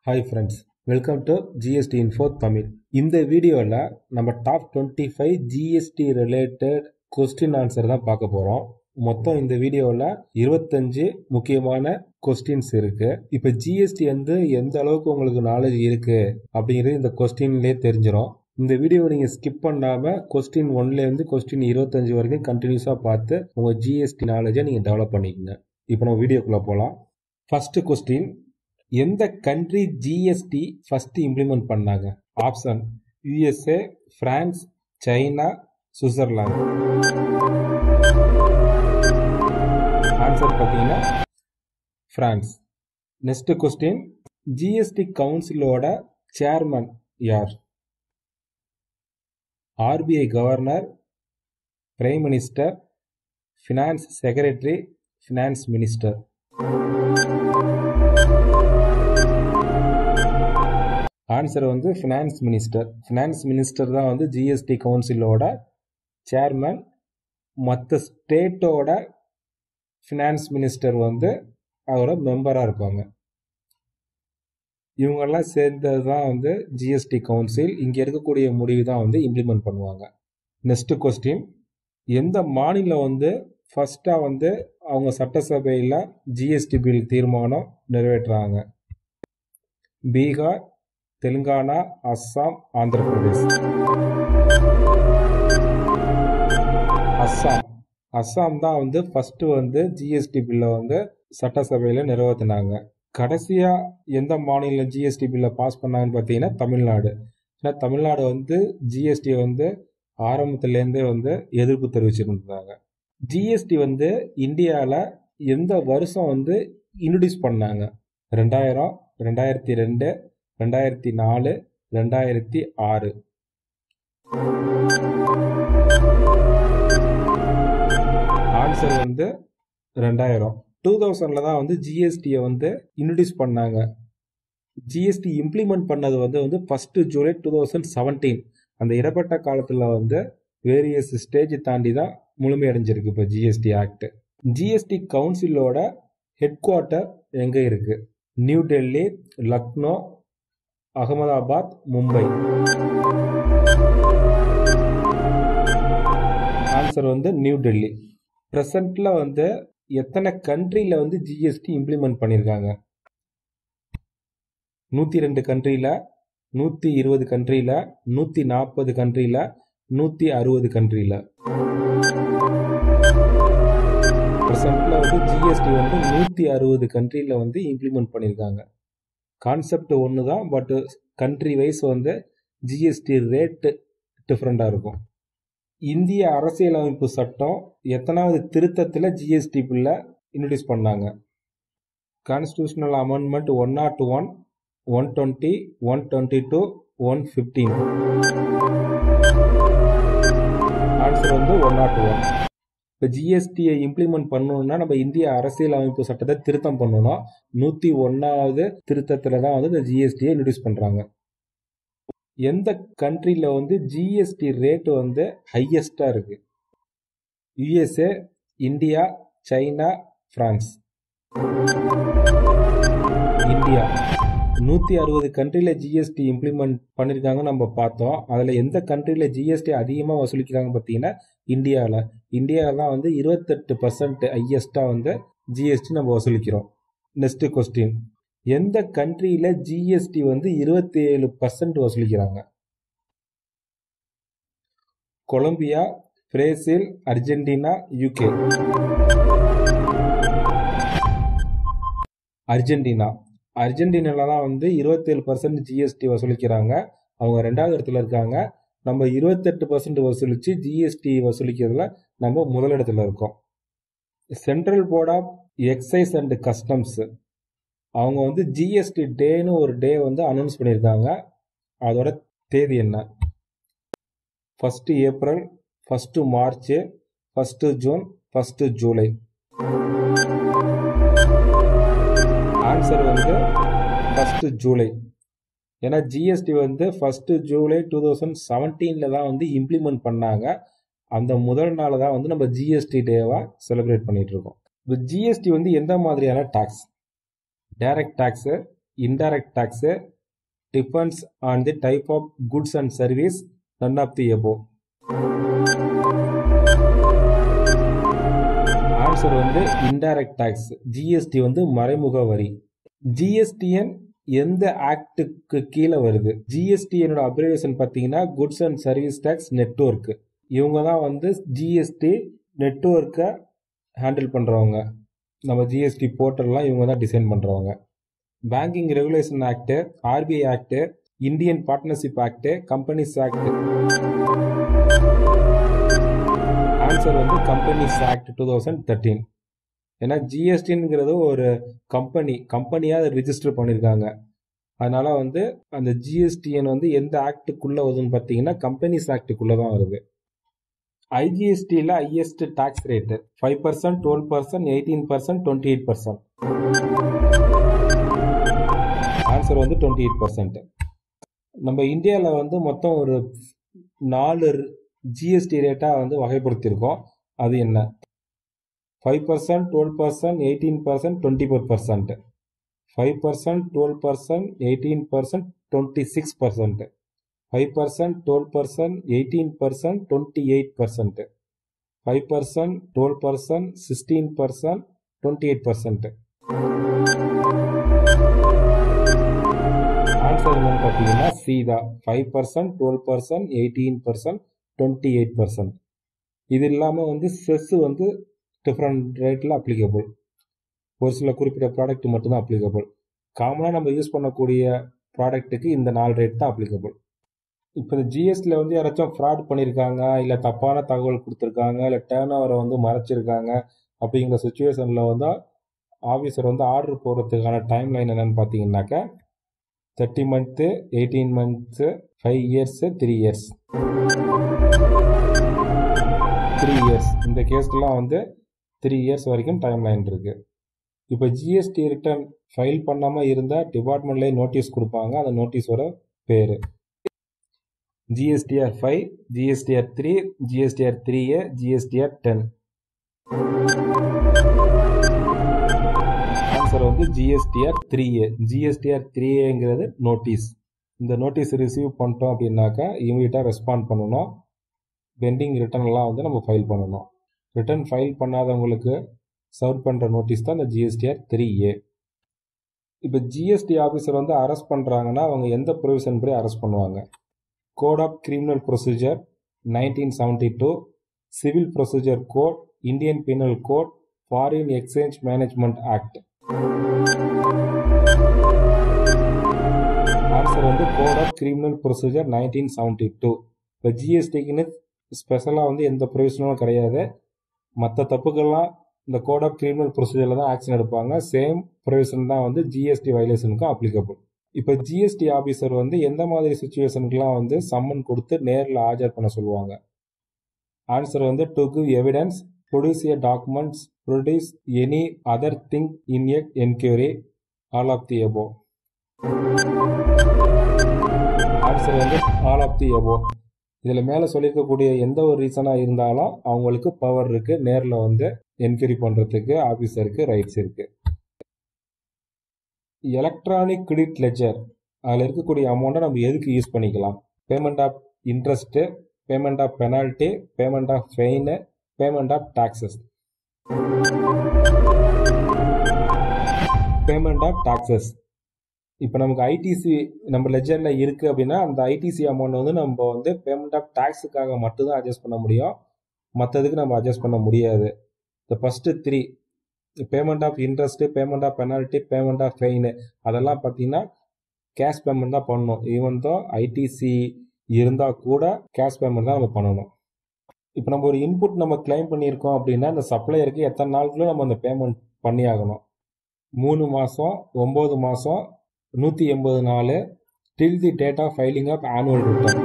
hi friends welcome to GST info Tamil இந்த வீடியோவில் நம்ம top twenty five GST related question answer தான் பார்க்க போகிறோம் மொத்தம் இந்த வீடியோவில் இருபத்தஞ்சு முக்கியமான கொஸ்டின்ஸ் இருக்கு இப்போ ஜிஎஸ்டி வந்து எந்த அளவுக்கு உங்களுக்கு நாலேஜ் இருக்கு அப்படிங்கிறது இந்த கொஸ்டின்லேயே தெரிஞ்சிடும் இந்த வீடியோவை நீங்கள் ஸ்கிப் பண்ணாமல் கொஸ்டின் ஒன்லேருந்து கொஸ்டின் இருபத்தஞ்சு வரைக்கும் கண்டினியூஸாக பார்த்து உங்கள் ஜிஎஸ்டி நாலேஜை நீங்கள் டெவலப் பண்ணிக்கங்க இப்போ நம்ம வீடியோக்குள்ளே போகலாம் ஃபர்ஸ்ட் கொஸ்டின் எந்த கண்ட்ரி ஜிஎஸ்டி ஃபர்ஸ்ட் இம்ப்ளிமெண்ட் பண்ணாங்க option USA France China Switzerland answer பார்த்தீங்கன்னா பிரான்ஸ் நெக்ஸ்ட் கொஸ்டின் ஜிஎஸ்டி கவுன்சிலோட சேர்மன் யார் RBI governor prime minister finance secretary finance minister answer வந்து ஃபினான்ஸ் மினிஸ்டர் ஃபினான்ஸ் மினிஸ்டர் தான் வந்து ஜிஎஸ்டி கவுன்சிலோட chairman மற்ற ஸ்டேட்டோட ஃபினான்ஸ் மினிஸ்டர் வந்து அதோட மெம்பராக இருப்பாங்க இவங்கெல்லாம் சேர்ந்தது தான் வந்து ஜிஎஸ்டி கவுன்சில் இங்கே இருக்கக்கூடிய முடிவு தான் வந்து இம்ப்ளிமெண்ட் பண்ணுவாங்க நெக்ஸ்ட் கொஸ்டின் எந்த மாநிலம் வந்து ஃபர்ஸ்டாக வந்து அவங்க சட்டசபையில் ஜிஎஸ்டி பில் தீர்மானம் நிறைவேற்றுறாங்க பீகார் தெலுங்கானா அஸ்ஸாம் ஆந்திர பிரதேஷ் அஸ்ஸாம் அஸ்ஸாம் தான் வந்து ஃபர்ஸ்ட் வந்து ஜிஎஸ்டி பில்லை வந்து சட்டசபையில் நிறைவேற்றினாங்க கடைசியா எந்த மாநிலம் ஜிஎஸ்டி பில்லை பாஸ் பண்ணாங்கன்னு பார்த்தீங்கன்னா தமிழ்நாடு ஏன்னா தமிழ்நாடு வந்து ஜிஎஸ்டி வந்து ஆரம்பத்துலேருந்தே வந்து எதிர்ப்பு தெரிவிச்சிருந்தாங்க ஜிஎஸ்டி வந்து இந்தியாவில் எந்த வருஷம் வந்து இன்ட்ரடியூஸ் பண்ணாங்க ரெண்டாயிரம் ரெண்டாயிரத்தி ரெண்டு ரெண்டாயிரத்தி நாலு ரெண்டாயிரத்தி ஆறு ஆன்சர் வந்து ரெண்டாயிரம் டூ தௌசண்ட்ல தான் வந்து ஜிஎஸ்டியை வந்து இன்ட்ரடியூஸ் பண்ணாங்க ஜிஎஸ்டி இம்ப்ளிமெண்ட் பண்ணது வந்து வந்து first July two thousand seventeen அந்த இடப்பட்ட காலத்தில் வந்து வேரியஸ் ஸ்டேஜ் தாண்டி தான் முழுமையடைஞ்சிருக்கு இப்போ ஜிஎஸ்டி ஆக்ட் ஜிஎஸ்டி கவுன்சிலோட ஹெட் குவார்ட்டர் எங்கே இருக்கு நியூ டெல்லி லக்னோ அகமதாபாத் மும்பை ஆன்சர் வந்து நியூ டெல்லி ப்ரெசண்ட்ல வந்து எத்தனை கண்ட்ரியில வந்து ஜிஎஸ்டி இம்ப்ளிமெண்ட் பண்ணியிருக்காங்க நூற்றி ரெண்டு கண்ட்ரியில் நூற்றி இருபது கண்ட்ரியில் நூற்றி நாற்பது கண்ட்ரியில் நூற்றி அறுபது கண்ட்ரியில் ப்ரெசண்ட்ல வந்து ஜிஎஸ்டி வந்து நூற்றி அறுபது கண்ட்ரியில் வந்து இம்ப்ளிமெண்ட் பண்ணியிருக்காங்க கான்செப்ட் ஒன்று தான் பட் கண்ட்ரி வைஸ் வந்து ஜிஎஸ்டி ரேட்டு டிஃப்ரெண்ட்டாக இருக்கும் இந்திய அரசியலமைப்பு சட்டம் எத்தனாவது திருத்தத்தில் ஜிஎஸ்டி பில்ல இன்ட்ரடியூஸ் பண்ணாங்க constitutional amendment one not one one twenty one twenty two one fifteen answer வந்து ஒன் நாட் ஒன் இப்போ ஜிஎஸ்டியை இம்ப்ளிமெண்ட் பண்ணணும்னா நம்ம இந்திய அரசியலமைப்பு சட்டத்தை திருத்தம் பண்ணணும் நூற்றி ஒன்றாவது திருத்தத்தில் தான் வந்து இந்த ஜிஎஸ்டியை இன்ட்ரடியூஸ் பண்ணுறாங்க எந்த கண்ட்ரியில் வந்து ஜிஎஸ்டி ரேட் வந்து ஹையஸ்டாக இருக்கு USA India China France India நூற்றி அறுபது கண்ட்ரியில் ஜிஎஸ்டி இம்ப்ளிமெண்ட் பண்ணியிருக்காங்கன்னு நம்ம பார்த்தோம் அதில் எந்த கண்ட்ரியில் ஜிஎஸ்டி அதிகமாக வசூலிக்கிறாங்க பார்த்தீங்கன்னா இந்தியாவில் இந்தியாவில் தான் வந்து இருபத்தெட்டு பர்சன்ட் ஹையஸ்ட்டாக வந்து ஜிஎஸ்டி நம்ம வசூலிக்கிறோம் நெக்ஸ்ட் கொஸ்டின் எந்த கண்ட்ரியில் ஜிஎஸ்டி வந்து இருபத்தி ஏழு பர்சன்ட் வசூலிக்கிறாங்க Colombia Brazil Argentina UK Argentina அர்ஜென்டினால தான் வந்து இருபத்தேழு பர்சன்ட் ஜிஎஸ்டி வசூலிக்கிறாங்க அவங்க ரெண்டாவது இடத்துல இருக்காங்க நம்ம இருபத்தெட்டு பர்சன்ட் வசூலிச்சு ஜிஎஸ்டி வசூலிக்கிறதுல நம்ம முதலிடத்துல இருக்கோம் central board of excise and customs அவங்க வந்து ஜிஎஸ்டி டேன்னு ஒரு டே வந்து அனௌன்ஸ் பண்ணியிருக்காங்க அதோட தேதி என்ன first April first March first June first July answer வந்து ஃபஸ்ட்டு ஜூலை ஏன்னா ஜிஎஸ்டி வந்து ஃபஸ்ட்டு ஜூலை டூ தௌசண்ட் செவன்டீனில் தான் வந்து இம்ப்ளிமெண்ட் பண்ணாங்க அந்த முதல் நாள் தான் வந்து நம்ம ஜிஎஸ்டி டேவாக செலிப்ரேட் பண்ணிட்டு இருக்கோம் இப்போ ஜிஎஸ்டி வந்து எந்த மாதிரியான tax direct tax indirect tax depends on the type of goods and service none of the above answer வந்து இன்டைரக்ட் டேக்ஸ் ஜிஎஸ்டி வந்து மறைமுக வரி ஜிஎஸ்டிஎன் எந்த ஆக்டுக்கு கீழே வருது ஜிஎஸ்டிஎனோட அப்ரிவேஷன் பார்த்தீங்கன்னா goods and service tax network இவங்க தான் வந்து ஜிஎஸ்டி நெட்ஒர்க்கை ஹேண்டில் பண்ணுறவங்க நம்ம ஜிஎஸ்டி போர்ட்டல்லாம் இவங்க தான் டிசைன் பண்ணுறவங்க banking regulation act RBI act Indian partnership act companies act answer வந்து companies act two thousand thirteen ஏன்னா ஜிஎஸ்டிங்கிறது ஒரு கம்பெனி கம்பெனியாக அதை ரிஜிஸ்டர் பண்ணியிருக்காங்க அதனால வந்து அந்த ஜிஎஸ்டிஎன் வந்து எந்த ஆக்டுக்குள்ளே வருதுன்னு பார்த்தீங்கன்னா கம்பெனிஸ் ஆக்டுக்குள்ளே தான் வருது ஐஜிஎஸ்டியில் highest tax rate five percent twelve percent eighteen percent twenty eight percent answer வந்து டுவெண்ட்டி எயிட் பர்சன்ட் நம்ம இந்தியாவில் வந்து மொத்தம் ஒரு நாலு ஜிஎஸ்டி ரேட்டாக வந்து வகைப்படுத்தியிருக்கோம் அது என்ன five percent twelve percent eighteen percent twenty four percent five percent twelve percent eighteen percent twenty six percent five percent twelve percent eighteen percent twenty eight percent five percent twelve percent sixteen percent twenty eight percent answer என்னன்னு பார்த்தீங்கன்னா C தான் five percent twelve percent eighteen percent twenty eight percent இது இல்லாமல் வந்து chess வந்து different ரேட்டில் applicable ஒரு சில குறிப்பிட்ட ப்ராடக்ட் மட்டும்தான் அப்ளிகபிள் காமனாக நம்ம யூஸ் பண்ணக்கூடிய ப்ராடக்ட்டுக்கு இந்த நாலு ரேட் தான் அப்ளிகபிள் இப்போ இந்த ஜிஎஸ்டியில் வந்து யாராச்சும் ஃப்ராட் பண்ணியிருக்காங்க இல்லை தப்பான தகவல் கொடுத்துருக்காங்க இல்லை டேர்ன் ஓவரை வந்து மறைச்சிருக்காங்க அப்படிங்கிற சுச்சுவேஷனில் வந்து ஆஃபீஸர் வந்து ஆர்டர் போடுறதுக்கான டைம் லைன் என்னென்னு பார்த்தீங்கன்னாக்கா thirty month eighteen months five years three years three years இந்த கேஸ்க்கெலாம் வந்து த்ரீ இயர்ஸ் வரைக்கும் டைம் லைன் இருக்குது இப்போ ஜிஎஸ்டி ரிட்டர்ன் ஃபைல் பண்ணாமல் இருந்தால் டிபார்ட்மெண்ட்லேயே நோட்டீஸ் கொடுப்பாங்க அந்த நோட்டீஸோட பேர் GSTR five GSTR three GSTR three A GSTR ten answer வந்து GSTR three A GSTR three ஏங்கிறது நோட்டீஸ் இந்த நோட்டீஸ் ரிசீவ் பண்ணிட்டோம் அப்படின்னாக்கா இமீடியட்டாக ரெஸ்பாண்ட் பண்ணணும் பெண்டிங் ரிட்டர்ன்லாம் வந்து நம்ம ஃபைல் பண்ணணும் ரிட்டர்ன் ஃபைல் பண்ணாதவங்களுக்கு சர்வ் பண்ணுற நோட்டீஸ் தான் இந்த ஜிஎஸ்டிஆர் த்ரீ ஏ இப்போ ஜிஎஸ்டி ஆஃபீஸர் வந்து அரெஸ்ட் பண்ணுறாங்கன்னா அவங்க எந்த ப்ரொவிஷன் படி அரெஸ்ட் பண்ணுவாங்க code of criminal procedure nineteen seventy two civil procedure code Indian penal code foreign exchange management act answer வந்து code of criminal procedure nineteen seventy two இப்போ ஜிஎஸ்டிக்குன்னு ஸ்பெஷலாக வந்து எந்த ப்ரொவிஷனும் கிடையாது மற்ற தப்புக்கெல்லாம் இந்த கோட் ஆஃப் கிரிமினல் ப்ரொசீஜரில் தான் ஆக்ஷன் எடுப்பாங்க சேம் ப்ரொவிஷன் தான் வந்து ஜிஎஸ்டி வயலேஷனுக்கும் அப்ளிகபிள் இப்போ ஜிஎஸ்டி ஆஃபீஸர் வந்து எந்த மாதிரி சுச்சுவேஷனுக்குலாம் வந்து சம்மன் கொடுத்து நேரில் ஆஜர் பண்ண சொல்லுவாங்க ஆன்சர் வந்து to give evidence produce a documents produce any other thing in a enquiry all of the above answer வந்து ஆல் ஆஃப் தி எபோ இதில் மேலே சொல்லியிருக்கக்கூடிய எந்த ஒரு ரீசனாக இருந்தாலும் அவங்களுக்கு பவர் இருக்குது நேரில் வந்து என்கொயரி பண்ணுறதுக்கு ஆஃபீஸருக்கு ரைட்ஸ் இருக்குது எலக்ட்ரானிக் கிரெடிட் லெஜர் அதில் இருக்கக்கூடிய அமௌண்ட்டை நம்ம எதுக்கு யூஸ் பண்ணிக்கலாம் payment of interest payment of penalty payment of fine payment of taxes payment of taxes இப்போ நமக்கு ஐடிசி நம்ம லெஜரில் இருக்குது அப்படின்னா அந்த ஐடிசி அமௌண்ட் வந்து நம்ம வந்து பேமெண்ட் ஆஃப் டேக்ஸுக்காக மட்டும்தான் அட்ஜஸ்ட் பண்ண முடியும் மற்றதுக்கு நம்ம அட்ஜஸ்ட் பண்ண முடியாது இந்த first three payment of interest payment of penalty payment of fine அதெல்லாம் பார்த்தீங்கன்னா கேஷ் பேமெண்ட் தான் பண்ணணும் ஈவன் தான் ஐடிசி இருந்தால் கூட கேஷ் பேமெண்ட் தான் நம்ம பண்ணணும் இப்போ நம்ம ஒரு இன்புட் நம்ம கிளைம் பண்ணியிருக்கோம் அப்படின்னா அந்த சப்ளையருக்கு எத்தனை நாளுக்குள்ள நம்ம அந்த பேமெண்ட் பண்ணி ஆகணும் மூணு மாதம் ஒம்பது மாதம் நூற்றி எண்பது நாலு till the date of filing of annual return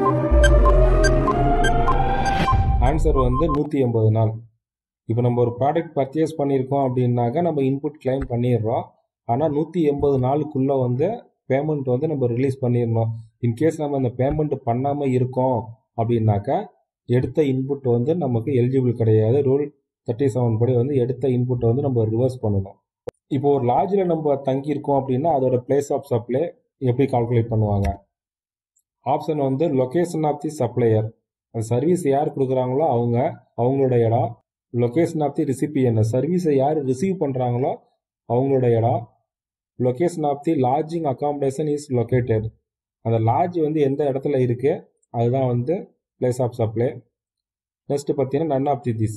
answer வந்து நூற்றி எண்பது நாள் இப்போ நம்ம ஒரு ப்ராடக்ட் பர்ச்சேஸ் பண்ணியிருக்கோம் அப்படின்னாக்கா நம்ம இன்புட் கிளைம் பண்ணிடுறோம் ஆனால் நூற்றி எண்பது நாளுக்குள்ளே வந்து பேமெண்ட் வந்து நம்ம ரிலீஸ் பண்ணிடணும் இன்கேஸ் நம்ம அந்த பேமெண்ட் பண்ணாமல் இருக்கோம் அப்படின்னாக்கா எடுத்த இன்புட் வந்து நமக்கு எலிஜிபிள் கிடையாது ரூல் தேர்ட்டி செவன் படி வந்து எடுத்த இன்புட்டை வந்து நம்ம ரிவர்ஸ் பண்ணணும் இப்போ ஒரு லாட்ஜில் நம்ம தங்கியிருக்கோம் அப்படின்னா அதோட பிளேஸ் ஆஃப் சப்ளை எப்படி கால்குலேட் பண்ணுவாங்க ஆப்ஷன் வந்து லொகேஷன் ஆஃப் தி சப்ளையர் அந்த சர்வீஸ் யார் கொடுக்குறாங்களோ அவங்க அவங்களோட இடம் லொகேஷன் ஆஃப் தி ரிசிபியன் சர்வீஸை யார் ரிசீவ் பண்ணுறாங்களோ அவங்களோட இடம் location of the lodging accommodation is located அந்த லாட்ஜ் வந்து எந்த இடத்துல இருக்கு அதுதான் வந்து பிளேஸ் ஆஃப் சப்ளை நெக்ஸ்ட் பார்த்தீங்கன்னா none of the this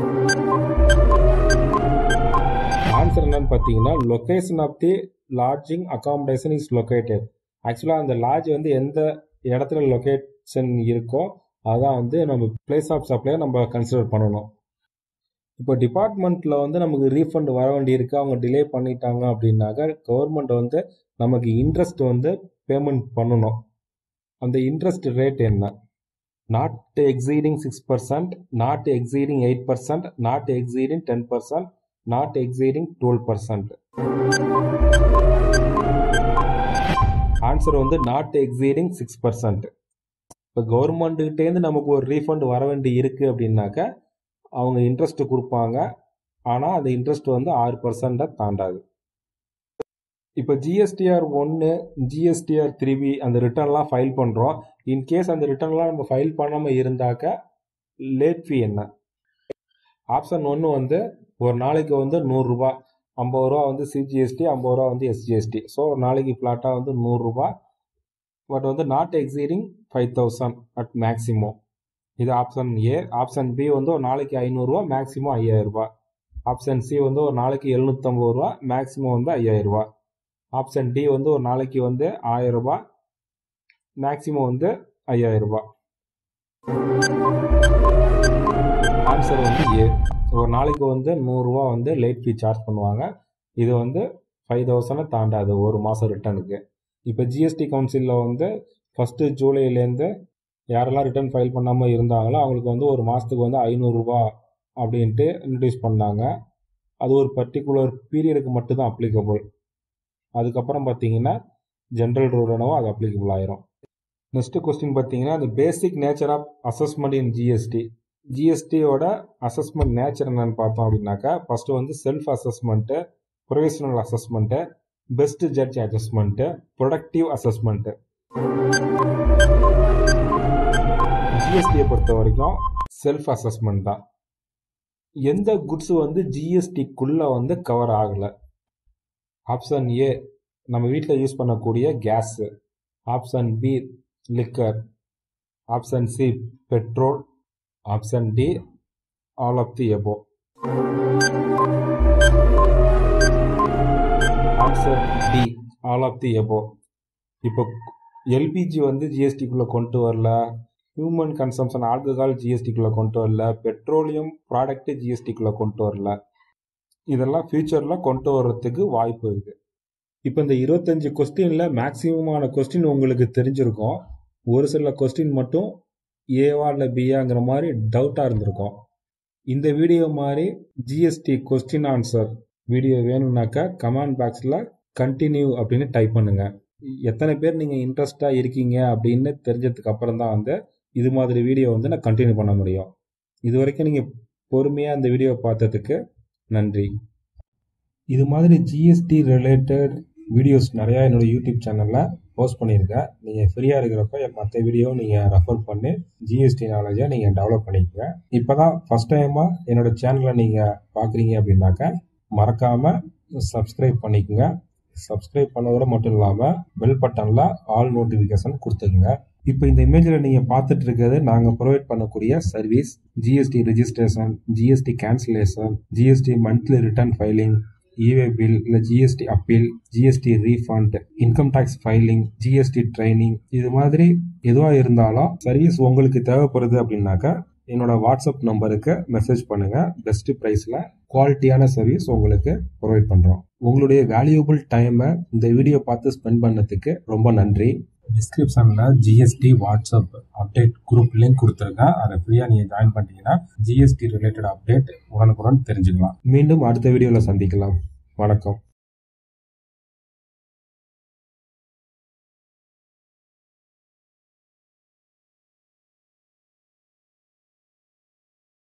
answer என்னன்னு பார்த்தீங்கன்னா location of the lodging accommodation is located ஆக்சுவலாக அந்த லாட்ஜ் வந்து எந்த இடத்துல லொக்கேஷன் இருக்கோ அதான் வந்து நம்ம பிளேஸ் ஆஃப் சப்ளை நம்ம கன்சிடர் பண்ணணும் இப்போ டிபார்ட்மெண்ட்டில் வந்து நமக்கு ரீஃபண்ட் வர வேண்டியிருக்கு அவங்க டிலே பண்ணிட்டாங்க அப்படின்னாக்க கவர்மெண்ட் வந்து நமக்கு இன்ட்ரெஸ்ட் வந்து பேமெண்ட் பண்ணணும் அந்த இன்ட்ரெஸ்ட் ரேட் என்ன not exceeding six percent not exceeding eight percent not exceeding ten percent not exceeding twelve percent answer வந்து நாட் எக்ஸீடிங் சிக்ஸ் பர்சன்ட் இப்போ கவர்மெண்ட்டுக்கிட்டேருந்து நமக்கு ஒரு ரீஃபண்ட் வர வேண்டி இருக்கு அப்படின்னாக்க அவங்க இன்ட்ரெஸ்ட் கொடுப்பாங்க ஆனால் அந்த இன்ட்ரெஸ்ட் வந்து ஆறு பர்சன்ட்டை தாண்டாது இப்போ ஜிஎஸ்டிஆர் ஒன்று ஜிஎஸ்டிஆர் த்ரீ பி அந்த ரிட்டர்ன்லாம் ஃபைல் பண்ணுறோம் இன்கேஸ் அந்த ரிட்டர்ன்லாம் நம்ம ஃபைல் பண்ணாமல் இருந்தாக்க லேட் ஃபீ என்ன ஆப்ஷன் ஒன்று வந்து ஒரு நாளைக்கு வந்து நூறுரூபா ஐம்பது ரூபா வந்து சிஜிஎஸ்டி ஐம்பது ரூபா வந்து எஸ்ஜிஎஸ்டி ஸோ ஒரு நாளைக்கு ஃப்ளாட்டாக வந்து நூறுரூபா பட் வந்து not exceeding five thousand at maximum இது ஆப்ஷன் ஏ ஆப்ஷன் பி வந்து ஒரு நாளைக்கு ஐநூறுரூவா மேக்ஸிமம் ஐயாயிரரூபா ஆப்ஷன் சி வந்து ஒரு நாளைக்கு எழுநூற்றம்பது ரூபா மேக்ஸிமம் வந்து ஐயாயிரரூபா ஆப்ஷன் டி வந்து ஒரு நாளைக்கு வந்து ஆயிரரூபா மேக்ஸிமம் வந்து ஐயாயிரரூபா ஆன்சர் வந்து ஏ ஒரு நாளைக்கு வந்து நூறுரூவா வந்து லேட் ஃபீ சார்ஜ் பண்ணுவாங்க இது வந்து ஃபைவ் தௌசண்டை தாண்டாது ஒரு மாதம் ரிட்டர்னுக்கு இப்போ ஜிஎஸ்டி கவுன்சிலில் வந்து ஃபஸ்ட்டு ஜூலைலேருந்து யாரெல்லாம் ரிட்டர்ன் ஃபைல் பண்ணாமல் இருந்தாங்களோ அவங்களுக்கு வந்து ஒரு மாதத்துக்கு வந்து ஐநூறுரூபா அப்படின்ட்டு இன்ட்ரடியூஸ் பண்ணாங்க அது ஒரு பர்டிகுலர் பீரியடுக்கு மட்டும்தான் அப்ளிகபிள் அதுக்கப்புறம் பார்த்தீங்கன்னா ஜென்ரல் ரூலனவும் அது அப்ளிகபிள் ஆயிரும் நெக்ஸ்ட் கொஸ்டின் பார்த்தீங்கன்னா அந்த basic nature of assessment in GST ஜிஎஸ்டியோட அசஸ்மெண்ட் நேச்சர் என்னன்னு பார்த்தோம் அப்படின்னாக்கா ஃபர்ஸ்ட் வந்து self assessment professional assessment best judge assessment productive assessment ஜிஎஸ்டியை பொறுத்த வரைக்கும் செல்ஃப் அசஸ்மெண்ட் தான் எந்த குட்ஸ் வந்து ஜிஎஸ்டிக்குள்ள வந்து கவர் ஆகலை ஆப்ஷன் ஏ நம்ம வீட்டில் யூஸ் பண்ணக்கூடிய gas option B liquor option C petrol option D all of the above answer D all of the above இப்போ எல்பிஜி வந்து ஜிஎஸ்டிக்குள்ளே கொண்டு வரல ஹியூமன் கன்சம்ஷன் ஆல்கஹால் ஜிஎஸ்டிக்குள்ளே கொண்டு வரல பெட்ரோலியம் ப்ராடக்ட் ஜிஎஸ்டிக்குள்ளே கொண்டு வரல இதெல்லாம் ஃபியூச்சரில் கொண்டு வர்றதுக்கு வாய்ப்பு இருக்குது இப்போ இந்த இருபத்தஞ்சு கொஸ்டினில் மேக்ஸிமமான கொஸ்டின் உங்களுக்கு தெரிஞ்சிருக்கும் ஒரு சில கொஸ்டின் மட்டும் ஏவா இல்லை பியாங்கிற மாதிரி டவுட்டாக இருந்திருக்கும் இந்த வீடியோ மாதிரி ஜிஎஸ்டி கொஸ்டின் ஆன்சர் வீடியோ வேணும்னாக்கா கமெண்ட் பாக்ஸில் கண்டினியூ அப்படின்னு டைப் பண்ணுங்க எத்தனை பேர் நீங்கள் இன்ட்ரெஸ்டாக இருக்கீங்க அப்படின்னு தெரிஞ்சதுக்கு அப்புறம் தான் வந்து இது மாதிரி வீடியோ வந்து நான் கண்டினியூ பண்ண முடியும் இது வரைக்கும் நீங்கள் பொறுமையாக இந்த வீடியோ பார்த்ததுக்கு நன்றி இது மாதிரி ஜிஎஸ்டி ரிலேட்டட் வீடியோஸ் நிறையா என்னோட யூடியூப் சேனலில் போஸ்ட் பண்ணியிருக்கேன் நீங்கள் ஃப்ரீயாக இருக்கிறப்ப மற்ற வீடியோ நீங்கள் ரெஃபர் பண்ணி ஜிஎஸ்டி நாலேஜை நீங்கள் டெவலப் பண்ணிக்கோங்க இப்போ தான் ஃபஸ்ட் டைமாக என்னோட சேனலை நீங்கள் பார்க்குறீங்க அப்படின்னாக்க மறக்காமல் சப்ஸ்கிரைப் பண்ணிக்கோங்க சப்ஸ்கிரைப் பண்ணதோட மட்டும் இல்லாமல் பெல் பட்டனில் ஆல் நோட்டிஃபிகேஷன் கொடுத்துக்குங்க இப்போ இந்த இமேஜில் நீங்கள் பார்த்துட்டு இருக்கிறது நாங்கள் ப்ரொவைட் பண்ணக்கூடிய service GST registration GST cancellation GST monthly return filing e-way bill இல்லை GST appeal GST refund income tax filing GST training இது மாதிரி எதுவாக இருந்தாலும் சர்வீஸ் உங்களுக்கு தேவைப்படுது அப்படின்னாக்கா என்னோட வாட்ஸ்அப் நம்பருக்கு மெசேஜ் பண்ணுங்க பெஸ்ட் ப்ரைஸில் குவாலிட்டியான சர்வீஸ் உங்களுக்கு ப்ரொவைட் பண்ணுறோம் உங்களுடைய வேல்யூபிள் டைமை இந்த வீடியோ பார்த்து ஸ்பெண்ட் பண்ணதுக்கு ரொம்ப நன்றி டிஸ்கிரிப்ஷனில் GST WhatsApp update group link கொடுத்துருக்கேன் அதை ஃப்ரீயாக நீங்கள் ஜாயின் பண்ணிட்டீங்கன்னா ஜிஎஸ்டி ரிலேட்டட் அப்டேட் உடனுக்குடன் தெரிஞ்சுக்கலாம் மீண்டும் அடுத்த வீடியோவில் சந்திக்கலாம் வணக்கம்